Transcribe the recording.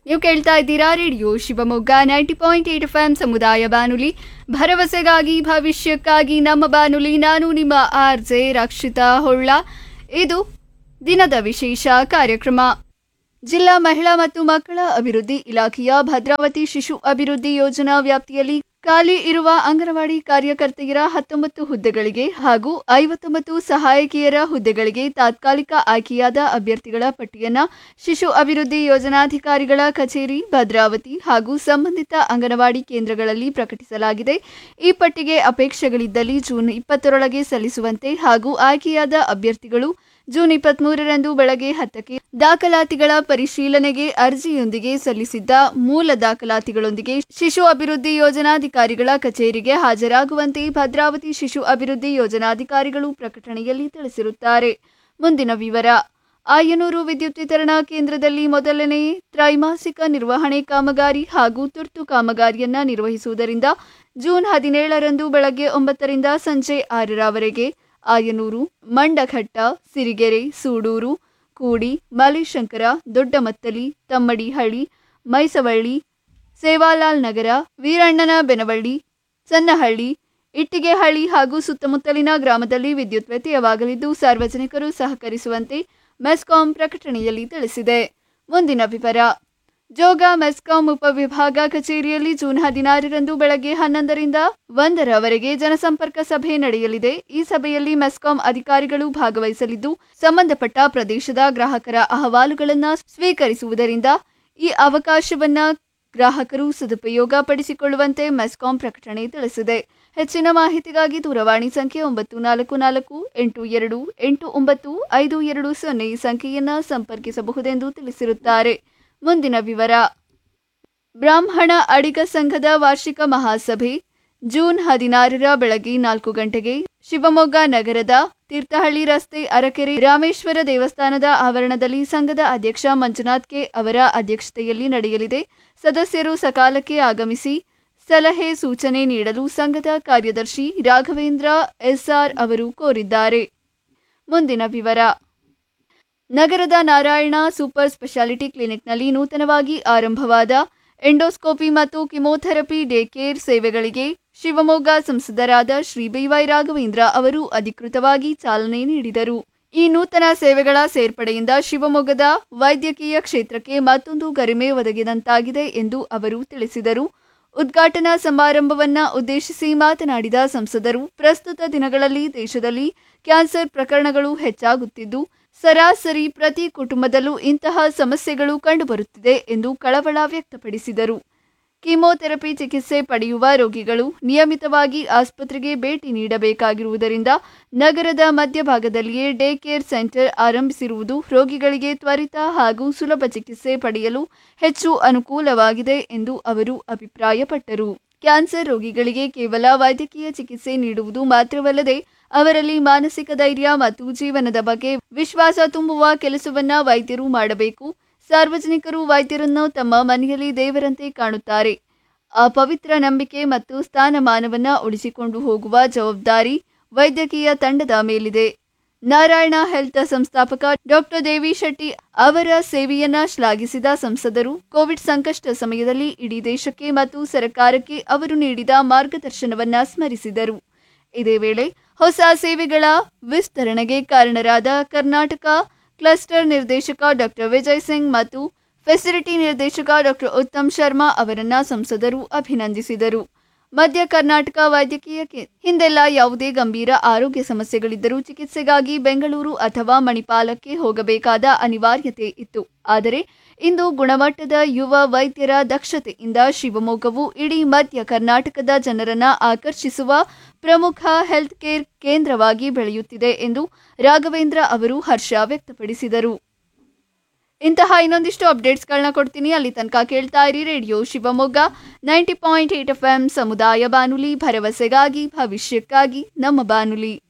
ನೀವು ಕೇಳ್ತಾ ಇದ್ದೀರಾ radio Shivamogga ninety point eight F M ಸಮುದಾಯ ಬಾನುಲಿ ಭರವಸೆಗಾಗಿ ಭವಿಷ್ಯಕ್ಕಾಗಿ ನಮ್ಮ ಬಾನುಲಿ ನಾನು ನಿಮ್ಮ ಆರ್ ಜೆ ರಕ್ಷಿತಾ ಹೊಳ್ಳ ಇದು ದಿನದ ವಿಶೇಷ ಕಾರ್ಯಕ್ರಮ ಜಿಲ್ಲಾ ಮಹಿಳಾ ಮತ್ತು ಮಕ್ಕಳ ಅಭಿವೃದ್ಧಿ ಇಲಾಖೆಯ ಭದ್ರಾವತಿ ಶಿಶು ಅಭಿವೃದ್ಧಿ ಯೋಜನಾ ವ್ಯಾಪ್ತಿಯಲ್ಲಿ ಖಾಲಿ ಇರುವ ಅಂಗನವಾಡಿ ಕಾರ್ಯಕರ್ತೆಯರ ಹತ್ತೊಂಬತ್ತು ಹುದ್ದೆಗಳಿಗೆ ಹಾಗೂ ಐವತ್ತೊಂಬತ್ತು ಸಹಾಯಕಿಯರ ಹುದ್ದೆಗಳಿಗೆ ತಾತ್ಕಾಲಿಕ ಆಯ್ಕೆಯಾದ ಅಭ್ಯರ್ಥಿಗಳ ಪಟ್ಟಿಯನ್ನ ಶಿಶು ಅಭಿವೃದ್ಧಿ ಯೋಜನಾಧಿಕಾರಿಗಳ ಕಚೇರಿ ಭದ್ರಾವತಿ ಹಾಗೂ ಸಂಬಂಧಿತ ಅಂಗನವಾಡಿ ಕೇಂದ್ರಗಳಲ್ಲಿ ಪ್ರಕಟಿಸಲಾಗಿದೆ ಈ ಪಟ್ಟಿಗೆ ಅಪೇಕ್ಷೆಗಳಿದ್ದಲ್ಲಿ ಜೂನ್ ಇಪ್ಪತ್ತರೊಳಗೆ ಸಲ್ಲಿಸುವಂತೆ ಹಾಗೂ ಆಯ್ಕೆಯಾದ ಅಭ್ಯರ್ಥಿಗಳು ಜೂನ್ ಇಪ್ಪತ್ಮೂರರಂದು ಬೆಳಗ್ಗೆ ಹತ್ತಕ್ಕೆ ದಾಖಲಾತಿಗಳ ಪರಿಶೀಲನೆಗೆ ಅರ್ಜಿಯೊಂದಿಗೆ ಸಲ್ಲಿಸಿದ್ದ ಮೂಲ ದಾಖಲಾತಿಗಳೊಂದಿಗೆ ಶಿಶು ಅಭಿವೃದ್ಧಿ ಯೋಜನಾಧಿಕಾರಿಗಳ ಕಚೇರಿಗೆ ಹಾಜರಾಗುವಂತೆ ಭದ್ರಾವತಿ ಶಿಶು ಅಭಿವೃದ್ಧಿ ಯೋಜನಾಧಿಕಾರಿಗಳು ಪ್ರಕಟಣೆಯಲ್ಲಿ ತಿಳಿಸಿರುತ್ತಾರೆ ಮುಂದಿನ ವಿವರ ಆಯನೂರು ವಿದ್ಯುತ್ ವಿತರಣಾ ಕೇಂದ್ರದಲ್ಲಿ ಮೊದಲನೇ ತ್ರೈಮಾಸಿಕ ನಿರ್ವಹಣೆ ಕಾಮಗಾರಿ ಹಾಗೂ ತುರ್ತು ಕಾಮಗಾರಿಯನ್ನ ನಿರ್ವಹಿಸುವುದರಿಂದ ಜೂನ್ ಹದಿನೇಳರಂದು ಬೆಳಗ್ಗೆ ಒಂಬತ್ತರಿಂದ ಸಂಜೆ ಆರರವರೆಗೆ ಆಯನೂರು ಮಂಡಘಟ್ಟ ಸಿರಿಗೆರೆ ಸೂಡೂರು ಕೂಡಿ ಮಲೇಶಂಕರ ದೊಡ್ಡಮತ್ತಲಿ ತಮ್ಮಡಿಹಳ್ಳಿ ಮೈಸವಳ್ಳಿ ಸೇವಾಲಾಲ್ ನಗರ ವೀರಣ್ಣನ ಬೆನವಳ್ಳಿ ಸನ್ನಹಳ್ಳಿ ಇಟ್ಟಿಗೆಹಳ್ಳಿ ಹಾಗೂ ಸುತ್ತಮುತ್ತಲಿನ ಗ್ರಾಮದಲ್ಲಿ ವಿದ್ಯುತ್ ವ್ಯತ್ಯಯವಾಗಲಿದ್ದು ಸಾರ್ವಜನಿಕರು ಸಹಕರಿಸುವಂತೆ ಮೆಸ್ಕಾಂ ಪ್ರಕಟಣೆಯಲ್ಲಿ ತಿಳಿಸಿದೆ ಮುಂದಿನ ವಿವರ ಜೋಗ ಮೆಸ್ಕಾಂ ಉಪವಿಭಾಗ ಕಚೇರಿಯಲ್ಲಿ ಜೂನ್ ಹದಿನಾರರಂದು ಬೆಳಗ್ಗೆ ಹನ್ನೊಂದರಿಂದ ಒಂದರವರೆಗೆ ಜನಸಂಪರ್ಕ ಸಭೆ ನಡೆಯಲಿದೆ ಈ ಸಭೆಯಲ್ಲಿ ಮೆಸ್ಕಾಂ ಅಧಿಕಾರಿಗಳು ಭಾಗವಹಿಸಲಿದ್ದು ಸಂಬಂಧಪಟ್ಟ ಪ್ರದೇಶದ ಗ್ರಾಹಕರ ಅಹವಾಲುಗಳನ್ನು ಸ್ವೀಕರಿಸುವುದರಿಂದ ಈ ಅವಕಾಶವನ್ನ ಗ್ರಾಹಕರು ಸದುಪಯೋಗ ಪಡಿಸಿಕೊಳ್ಳುವಂತೆ ಮೆಸ್ಕಾಂ ಪ್ರಕಟಣೆ ತಿಳಿಸಿದೆ ಹೆಚ್ಚಿನ ಮಾಹಿತಿಗಾಗಿ ದೂರವಾಣಿ ಸಂಖ್ಯೆ ಒಂಬತ್ತು ನಾಲ್ಕು ನಾಲ್ಕು ಎಂಟು ಎರಡು ಎಂಟು ಒಂಬತ್ತು ಐದು ಎರಡು ಸೊನ್ನೆ ಈ ಸಂಖ್ಯೆಯನ್ನು ಸಂಪರ್ಕಿಸಬಹುದೆಂದು ತಿಳಿಸಿರುತ್ತಾರೆ ಮುಂದಿನ ವಿವರ ಬ್ರಾಹ್ಮಣ ಅಡಿಗ ಸಂಘದ ವಾರ್ಷಿಕ ಮಹಾಸಭೆ ಜೂನ್ ಹದಿನಾರರ ಬೆಳಗ್ಗೆ ನಾಲ್ಕು ಗಂಟೆಗೆ ಶಿವಮೊಗ್ಗ ನಗರದ ತೀರ್ಥಹಳ್ಳಿ ರಸ್ತೆ ಅರಕೆರೆ ರಾಮೇಶ್ವರ ದೇವಸ್ಥಾನದ ಆವರಣದಲ್ಲಿ ಸಂಘದ ಅಧ್ಯಕ್ಷ ಮಂಜುನಾಥ್ ಕೆ ಅವರ ಅಧ್ಯಕ್ಷತೆಯಲ್ಲಿ ನಡೆಯಲಿದೆ ಸದಸ್ಯರು ಸಕಾಲಕ್ಕೆ ಆಗಮಿಸಿ ಸಲಹೆ ಸೂಚನೆ ನೀಡಲು ಸಂಘದ ಕಾರ್ಯದರ್ಶಿ ರಾಘವೇಂದ್ರ ಎಸ್ಆರ್ ಅವರು ಕೋರಿದ್ದಾರೆ ಮುಂದಿನ ವಿವರ ನಗರದ ನಾರಾಯಣ ಸೂಪರ್ ಸ್ಪೆಷಾಲಿಟಿ ಕ್ಲಿನಿಕ್ನಲ್ಲಿ ನೂತನವಾಗಿ ಆರಂಭವಾದ ಎಂಡೋಸ್ಕೋಪಿ ಮತ್ತು ಕಿಮೋಥೆರಪಿ ಡೇ ಕೇರ್ ಸೇವೆಗಳಿಗೆ ಶಿವಮೊಗ್ಗ ಸಂಸದರಾದ ಶ್ರೀ ಬಿವೈ ರಾಘವೇಂದ್ರ ಅವರು ಅಧಿಕೃತವಾಗಿ ಚಾಲನೆ ನೀಡಿದರು ಈ ನೂತನ ಸೇವೆಗಳ ಸೇರ್ಪಡೆಯಿಂದ ಶಿವಮೊಗ್ಗದ ವೈದ್ಯಕೀಯ ಕ್ಷೇತ್ರಕ್ಕೆ ಮತ್ತೊಂದು ಗರಿಮೆ ಒದಗಿದಂತಾಗಿದೆ ಎಂದು ಅವರು ತಿಳಿಸಿದರು ಉದ್ಘಾಟನಾ ಸಮಾರಂಭವನ್ನ ಉದ್ದೇಶಿಸಿ ಮಾತನಾಡಿದ ಸಂಸದರು ಪ್ರಸ್ತುತ ದಿನಗಳಲ್ಲಿ ದೇಶದಲ್ಲಿ ಕ್ಯಾನ್ಸರ್ ಪ್ರಕರಣಗಳು ಹೆಚ್ಚಾಗುತ್ತಿದ್ದು ಸರಾಸರಿ ಪ್ರತಿ ಕುಟುಂಬದಲ್ಲೂ ಇಂತಹ ಸಮಸ್ಯೆಗಳು ಕಂಡುಬರುತ್ತಿದೆ ಎಂದು ಕಳವಳ ವ್ಯಕ್ತಪಡಿಸಿದರು ಕೀಮೋಥೆರಪಿ ಚಿಕಿತ್ಸೆ ಪಡೆಯುವ ರೋಗಿಗಳು ನಿಯಮಿತವಾಗಿ ಆಸ್ಪತ್ರೆಗೆ ಭೇಟಿ ನೀಡಬೇಕಾಗಿರುವುದರಿಂದ ನಗರದ ಮಧ್ಯಭಾಗದಲ್ಲಿಯೇ ಡೇ ಕೇರ್ ಸೆಂಟರ್ ಆರಂಭಿಸಿರುವುದು ರೋಗಿಗಳಿಗೆ ತ್ವರಿತ ಹಾಗೂ ಸುಲಭ ಚಿಕಿತ್ಸೆ ಪಡೆಯಲು ಹೆಚ್ಚು ಅನುಕೂಲವಾಗಿದೆ ಎಂದು ಅವರು ಅಭಿಪ್ರಾಯಪಟ್ಟರು ಕ್ಯಾನ್ಸರ್ ರೋಗಿಗಳಿಗೆ ಕೇವಲ ವೈದ್ಯಕೀಯ ಚಿಕಿತ್ಸೆ ನೀಡುವುದು ಮಾತ್ರವಲ್ಲದೆ ಅವರಲ್ಲಿ ಮಾನಸಿಕ ಧೈರ್ಯ ಮತ್ತು ಜೀವನದ ಬಗ್ಗೆ ವಿಶ್ವಾಸ ತುಂಬುವ ಕೆಲಸವನ್ನ ವೈದ್ಯರು ಮಾಡಬೇಕು ಸಾರ್ವಜನಿಕರು ವೈದ್ಯರನ್ನು ತಮ್ಮ ಮನೆಯಲ್ಲಿ ದೇವರಂತೆ ಕಾಣುತ್ತಾರೆ ಆ ಪವಿತ್ರ ನಂಬಿಕೆ ಮತ್ತು ಸ್ಥಾನಮಾನವನ್ನ ಉಳಿಸಿಕೊಂಡು ಹೋಗುವ ಜವಾಬ್ದಾರಿ ವೈದ್ಯಕೀಯ ತಂಡದ ಮೇಲಿದೆ ನಾರಾಯಣ ಹೆಲ್ತ್ ಸಂಸ್ಥಾಪಕ ಡಾಕ್ಟರ್ ದೇವಿ ಶೆಟ್ಟಿ ಅವರ ಸೇವೆಯನ್ನ ಶ್ಲಾಘಿಸಿದ ಸಂಸದರು ಕೋವಿಡ್ ಸಂಕಷ್ಟ ಸಮಯದಲ್ಲಿ ಇಡೀ ದೇಶಕ್ಕೆ ಮತ್ತು ಸರ್ಕಾರಕ್ಕೆ ಅವರು ನೀಡಿದ ಮಾರ್ಗದರ್ಶನವನ್ನ ಸ್ಮರಿಸಿದರು ಇದೇ ವೇಳೆ ಹೊಸ ಸೇವೆಗಳ ವಿಸ್ತರಣೆಗೆ ಕಾರಣರಾದ ಕರ್ನಾಟಕ ಕ್ಲಸ್ಟರ್ ನಿರ್ದೇಶಕ ಡಾಕ್ಟರ್ ವಿಜಯ್ ಸಿಂಗ್ ಮತ್ತು ಫೆಸಿಲಿಟಿ ನಿರ್ದೇಶಕ ಡಾಕ್ಟರ್ ಉತ್ತಮ್ ಶರ್ಮಾ ಅವರನ್ನ ಸಂಸದರು ಅಭಿನಂದಿಸಿದರು ಮಧ್ಯ ಕರ್ನಾಟಕ ವೈದ್ಯಕೀಯ ಕೇ- ಹಿಂದೆಲ್ಲ ಯಾವುದೇ ಗಂಭೀರ ಆರೋಗ್ಯ ಸಮಸ್ಯೆಗಳಿದ್ದರೂ ಚಿಕಿತ್ಸೆಗಾಗಿ ಬೆಂಗಳೂರು ಅಥವಾ ಮಣಿಪಾಲಕ್ಕೆ ಹೋಗಬೇಕಾದ ಅನಿವಾರ್ಯತೆ ಇತ್ತು ಆದರೆ ಇಂದು ಗುಣಮಟ್ಟದ ಯುವ ವೈದ್ಯರ ದಕ್ಷತೆಯಿಂದ ಶಿವಮೊಗ್ಗವು ಇಡೀ ಮಧ್ಯ ಕರ್ನಾಟಕದ ಜನರನ್ನ ಆಕರ್ಷಿಸುವ ಪ್ರಮುಖ ಹೆಲ್ತ್ ಕೇರ್ ಕೇಂದ್ರವಾಗಿ ಬೆಳೆಯುತ್ತಿದೆ ಎಂದು ರಾಘವೇಂದ್ರ ಅವರು ಹರ್ಷ ವ್ಯಕ್ತಪಡಿಸಿದರು ಇಂತಹ ಇನ್ನೊಂದಿಷ್ಟು ಅಪ್ಡೇಟ್ಸ್ಗಳನ್ನ ಕೊಡ್ತೀನಿ ಅಲ್ಲಿ ತನಕ ಕೇಳ್ತಾ ಇರಿ radio Shivamogga ninety point eight F M ಸಮುದಾಯ ಬಾನುಲಿ ಭರವಸೆಗಾಗಿ ಭವಿಷ್ಯಕ್ಕಾಗಿ ನಮ್ಮ ಬಾನುಲಿ